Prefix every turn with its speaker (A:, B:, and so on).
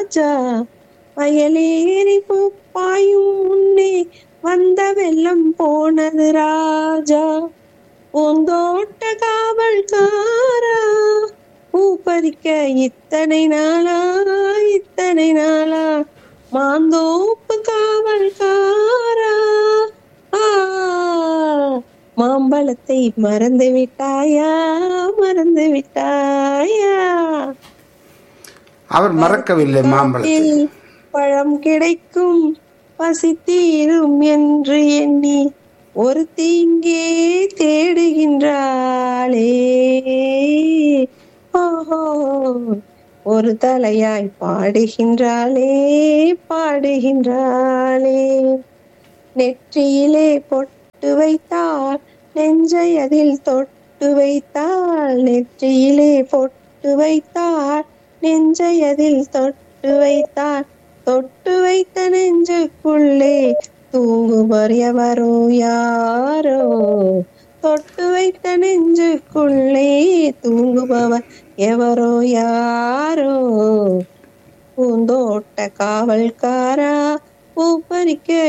A: ராஜா வயலேறி பாயும் முன்னே வந்த வெள்ளம் போனது ராஜா பூந்தோட்ட காவல்காரா பூ பறிக்க இத்தனை நாளா இத்தனை நாளா மாந்தோப்பு காவல்காரா ஆ, மாம்பழத்தை மறந்து விட்டாயா மறந்து விட்டாயா
B: அவர் மறக்கவில்லை மாம்பழத்தை
A: மரத்தில் பழம் கிடைக்கும் பசி தீரும் என்று எண்ணி ஒரு தீங்கே தேடுகின்றாளே ஓஹோ ஒரு தலையாய் பாடுகின்றாளே பாடுகின்றாளே நெற்றியிலே பொட்டு வைத்தாள் நெஞ்சை அதில் தொட்டு வைத்தாள் நெற்றியிலே பொட்டு வைத்தாள் நெஞ்சை அதில் தொட்டு வைத்தாள் தொட்டு வைத்த நெஞ்சுக்குள்ளே தூங்குவர் எவரோ யாரோ தொட்டு வைத்த நெஞ்சுக்குள்ளே தூங்குபவர் எவரோ யாரோ பூந்தோட்ட காவல்காரா பூ பறிக்க